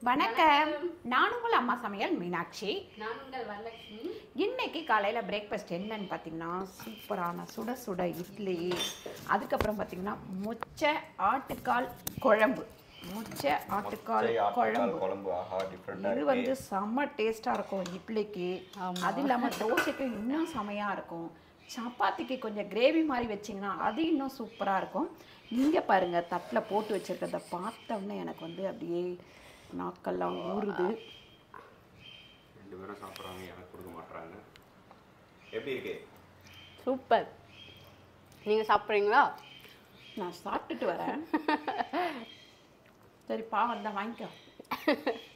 வணக்கம் நான் உங்கள் அம்மா சமையல் மீனாட்சி நான் உங்கள் வரலட்சுமி இன்னைக்கு காலையில் பிரேக்ஃபாஸ்ட் என்னன்னு பார்த்தீங்கன்னா சூப்பரான சுட சுட இட்லி அதுக்கப்புறம் பார்த்தீங்கன்னா முச்சை ஆட்டுக்கால் குழம்பு முச்சை ஆட்டுக்கால் மொச்சை ஆட்டுக்கால் குழம்பு குழம்பு ஆஹா டிஃப்ரெண்டா இது வந்து செம்ம டேஸ்ட்டாக இருக்கும் இட்லிக்கு அது இல்லாமல் தோசைக்கு இன்னும் செமையாக இருக்கும் சப்பாத்திக்கு கொஞ்சம் கிரேவி மாதிரி வச்சிங்கன்னா அது இன்னும் சூப்பராக இருக்கும் நீங்கள் பாருங்கள் தட்டில் போட்டு வச்சுருக்கிறத பார்த்தோன்னே எனக்கு வந்து அப்படியே நாக்கெல்லாம் ஊறுது ரெண்டு பேரும் சாப்பிட்றாங்க எனக்கு கொடுக்க மாட்றாங்க எப்படி இருக்கு சூப்பர் நீங்கள் சாப்பிட்றீங்களா நான் சாப்பிட்டுட்டு வரேன் சரி பாவம் தான் வாங்கிக்கோ